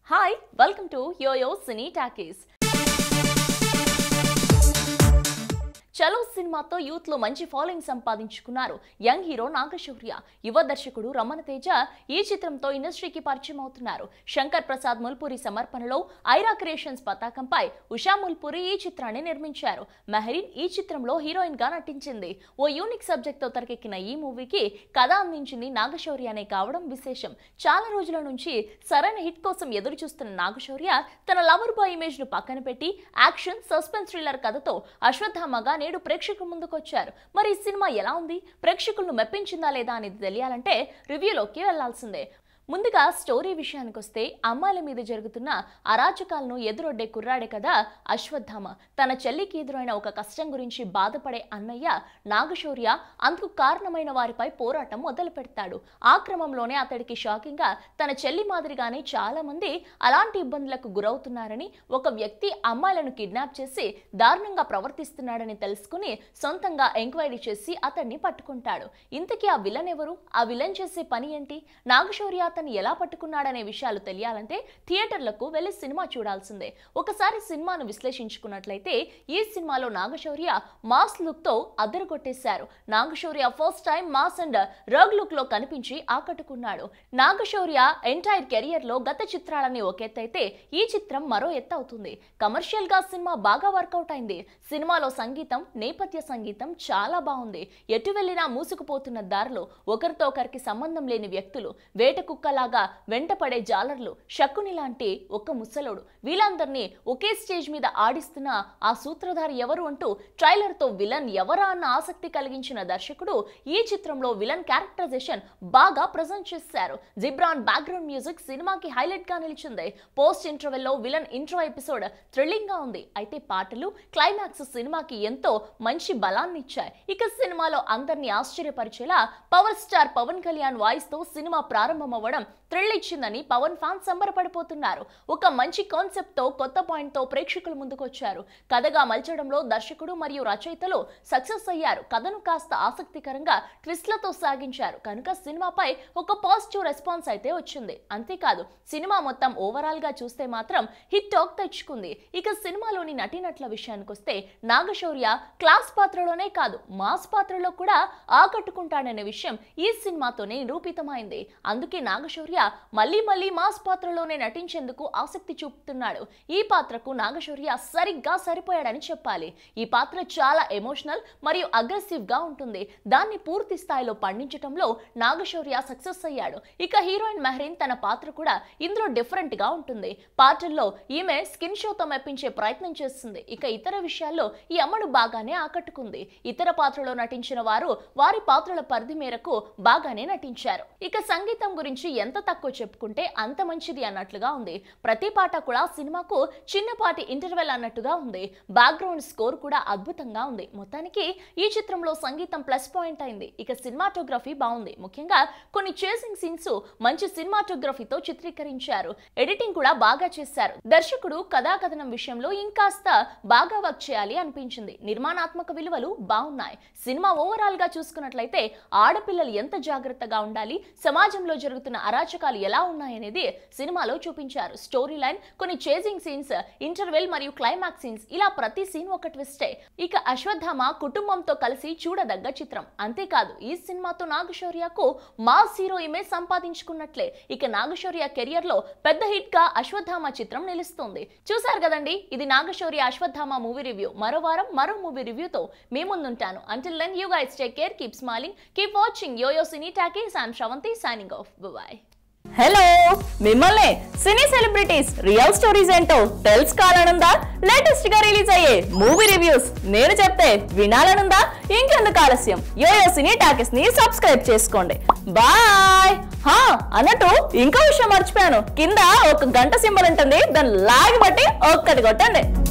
hi welcome to YoYo cine talkies Chalo సినిమాతో youth లో మంచి ఫాలోయింగ్ సంపాదించుకున్నారు యంగ్ హీరో నాగశౌర్య యువ దర్శకుడు రమణ తేజ ఈ చిత్రంతో ఇండస్ట్రీకి పరిచయం అవుతున్నారు శంకర్ ప్రసాద్ ముల్పూరి సమర్పణలో ఐరా క్రియేషన్స్ పతాకంపై ఉషా ముల్పూరి ఈ చిత్రాన్ని నిర్మించారు మెహరీన్ ఈ చిత్రంలో హీరోయిన్ గా నటించింది ఓ యూనిక్ సబ్జెక్ట్ తో తెరకెక్కిన ఈ మూవీకి కథ అందించింది నాగశౌర్యనే కావడం విశేషం చాలా రోజుల నుంచి సరైన హిట్ కోసం ఎదురు చూస్తున్న నాగశౌర్య తన లవర్ బాయ్ ఇమేజ్ ను పక్కన పెట్టి యాక్షన్ సస్పెన్స్ థ్రిల్లర్ కథతో అశ్వత్థామగా నేడు ప్రేక్షకుల ముందుకొచ్చారు మరి ఈ సినిమా ఎలా ఉంది ప్రేక్షకులను మెప్పించిందా లేదా అనేది తెలియాలంటే రివ్యూలోకి వెళ్లాల్సిందే ముందుగా స్టోరీ విషయానికి వస్తే అమ్మాయిల మీద జరుగుతున్న అరాచకాలను ఎదురొడ్డే కుర్రాడే కదా అశ్వత్థామ తన చెల్లికి ఎదురైన ఒక కష్టం గురించి బాధపడే అన్నయ్య నాగశౌర్య అందుకు కారణమైన వారిపై పోరాటం మొదలు పెడతాడు ఆ క్రమంలోనే అతడికి షాకింగ్ గా తన చెల్లి మాదిరిగానే చాలా మంది అలాంటి ఇబ్బందులకు గురవుతున్నారని ఒక వ్యక్తి అమ్మాయిలను కిడ్నాప్ చేసి దారుణంగా ప్రవర్తిస్తున్నాడని తెలుసుకుని సొంతంగా ఎంక్వైరీ చేసి అతన్ని పట్టుకుంటాడు ఇంతకీ ఆ విలన్ ఎవరు ఆ విలన్ చేసే పని ఏంటి నాగశౌర్య అతన్ని ఎలా పట్టుకున్నాడనే విషయాలు తెలియాలంటే థియేటర్లకు వెళ్ళి సినిమా చూడాల్సిందే ఒకసారి సినిమాను విశ్లేషించుకున్నట్లయితే ఈ సినిమాలో నాగశౌర్య మాస్ లుక్ తో అద్దరుకొట్టేశారు Naga Shaurya first time mass and rugged look లో కనిపించి ఆకట్టుకున్నాడు నాగశౌర్య ఎంటైర్ కెరియర్ లో గత చిత్రాలని ఒక ఎత్తైతే ఈ చిత్రం మరో ఎత్తు అవుతుంది కమర్షియల్ గా సినిమా బాగా వర్కౌట్ అయింది సినిమాలో సంగీతం నేపథ్య సంగీతం చాలా బాగుంది ఎటు వెళ్ళినా మూసుకుపోతున్న దారిలో ఒకరితో ఒకరికి సంబంధం లేని వ్యక్తులు వేట కుక్కలాగా వెంటపడే జాలర్లు శకుని లాంటి ఒక ముసలోడు వీళ్ళందరినీ ఒకే స్టేజ్ మీద ఆడిస్తున్న ఆ సూత్రధారి ఎవరు అంటూ ట్రైలర్ తో విలన్ ఎవరా అన్న ఆసక్తి కలిగించిన దర్శకుడు ఈ చిత్రంలో విలన్ క్యారెక్టరైజేషన్ బాగా ప్రజెంట్ చేశారు జిబ్రాన్ బ్యాక్గ్రౌండ్ మ్యూజిక్ సినిమాకి హైలైట్ గా నిలిచింది పోస్ట్ ఇంటర్వెల్ లో విలన్ ఇంట్రో ఎపిసోడ్ థ్రిల్లింగ్ గా ఉంది అయితే పాటలు క్లైమాక్స్ సినిమాకి ఎంతో మంచి బలాన్ని ఇచ్చాయి ఇక సినిమాలో అందరినీ ఆశ్చర్యపరిచేలా power star Pawan Kalyan voice తో సినిమా ప్రారంభం అవ్వడం థ్రిల్ ఇచ్చిందని పవన్ ఫ్యాన్స్ సంబరపడిపోతున్నారు ఒక మంచి కాన్సెప్ట్ తో కొత్త పాయింట్ తో ప్రేక్షకుల ముందుకొచ్చారు కథగా మలచడంలో దర్శకుడు మరియు రచయితలు సక్సెస్ అయ్యారు కథను కాస్త ఆసక్తికరంగా ట్విస్ట్లతో సాగించారు కనుక సినిమాపై ఒక పాజిటివ్ రెస్పాన్స్ అయితే వచ్చింది అంతేకాదు సినిమా మొత్తం ఓవరాల్ గా చూస్తే మాత్రం హిట్ టాక్ తెచ్చుకుంది ఇక సినిమాలోని నటీనటుల విషయానికి వస్తే నాగశౌర్య క్లాస్ పాత్రలోనే కాదు మాస్ పాత్రలో కూడా ఆకట్టుకుంటాడనే విషయం ఈ సినిమాతోనే నిరూపితమైంది అందుకే నాగశౌర్య మళ్ళీ మళ్ళీ మాస్ పాత్రలోనే నటించేందుకు ఆసక్తి చూపుతున్నాడు ఈ పాత్రకు నాగశౌర్య సరిగ్గా సరిపోయాడని చెప్పాలి ఈ పాత్ర చాలా ఎమోషనల్ మరియు అగ్రెసివ్ గా ఉంటుంది దాన్ని పూర్తి స్థాయిలో పండించడంలో నాగశౌర్య సక్సెస్ అయ్యాడు ఇక హీరోయిన్ మెహరీన్ తన పాత్ర కూడా ఇందులో డిఫరెంట్ గా ఉంటుంది పాటల్లో ఈమె స్కిన్ షోతో మెప్పించే ప్రయత్నం చేస్తుంది ఇక ఇతర విషయాల్లో ఈ అమ్మడు బాగానే ఆకట్టుకుంది ఇతర పాత్రలో నటించిన వారు వారి పాత్రల పరిధి మేరకు బాగానే నటించారు ఇక సంగీతం గురించి ఎంత తక్కువ చెప్పుకుంటే అంత మంచిది అన్నట్లుగా ఉంది ప్రతి పాట కూడా సినిమాకు చిన్నపాటి ఇంటర్వెల్ అన్నట్టుగా ఉంది బ్యాక్గ్రౌండ్ స్కోర్ కూడా అద్భుతంగా ఉంది మొత్తానికి ఈ చిత్రంలో సంగీతం ప్లస్ పాయింట్ అయింది ఇక సినిమాటోగ్రఫీ బాగుంది ముఖ్యంగా కొన్ని చేసింగ్ సీన్స్ మంచి సినిమాటోగ్రఫీతో చిత్రీకరించారు ఎడిటింగ్ కూడా బాగా చేశారు దర్శకుడు కథాకథనం విషయంలో ఇంకాస్త బాగా వర్క్ చేయాలి అనిపించింది నిర్మాణాత్మక విలువలు బాగున్నాయి సినిమా ఓవరాల్ గా చూసుకున్నట్లయితే ఆడపిల్లలు ఎంత జాగ్రత్తగా ఉండాలి సమాజంలో జరుగుతున్న అరాచకాలు ఎలా ఉన్నాయనేది సినిమాలో చూపించారు స్టోరీ లైన్ కొన్ని చేజింగ్ సీన్స్ ఇంటర్వెల్ మరియు క్లైమాక్స్ సీన్స్ ఇలా ప్రతి సీన్ ఒక ట్విస్టే ఇక అశ్వత్థామ కుటుంబంతో కలిసి చూడదగ్గ చిత్రం అంతేకాదు ఈ సినిమాతో నాగశౌర్యకు మాస్ హీరో ఇమేజ్ సంపాదించుకున్నట్లే ఇక నాగశౌర్య కెరియర్ లో పెద్ద హిట్ గా అశ్వత్థామ చిత్రం నిలుస్తుంది చూసారు కదండి ఇది నాగశౌర్య అశ్వత్థామ మూవీ రివ్యూ మరో వారం మరో మూవీ రివ్యూతో మీ ముందుంటాను until then you guys take care keep smiling keep watching YoYo cine talkies I'm Sravanthi signing off bye hello మిమ్మల్ని సినీ సెలబ్రిటీస్ రియల్ స్టోరీస్ ఏంటో తెలుసుకోవాలనుందా లేటెస్ట్ గా రిలీజ్ అయ్యే మూవీ రివ్యూస్ నేను చెప్తే వినాలనుందా ఇంకెందుకు ఆలస్యం యోయో సినీ టాకీస్ ని సబ్స్క్రైబ్ చేసుకోండి బాయ్ హా అన్నట్టు ఇంకో విషయం మర్చిపోయాను కింద ఒక గంట సింబల్ ఉంటుంది దాన్ని లాగి బట్టి ఒక్కటి కొట్టండి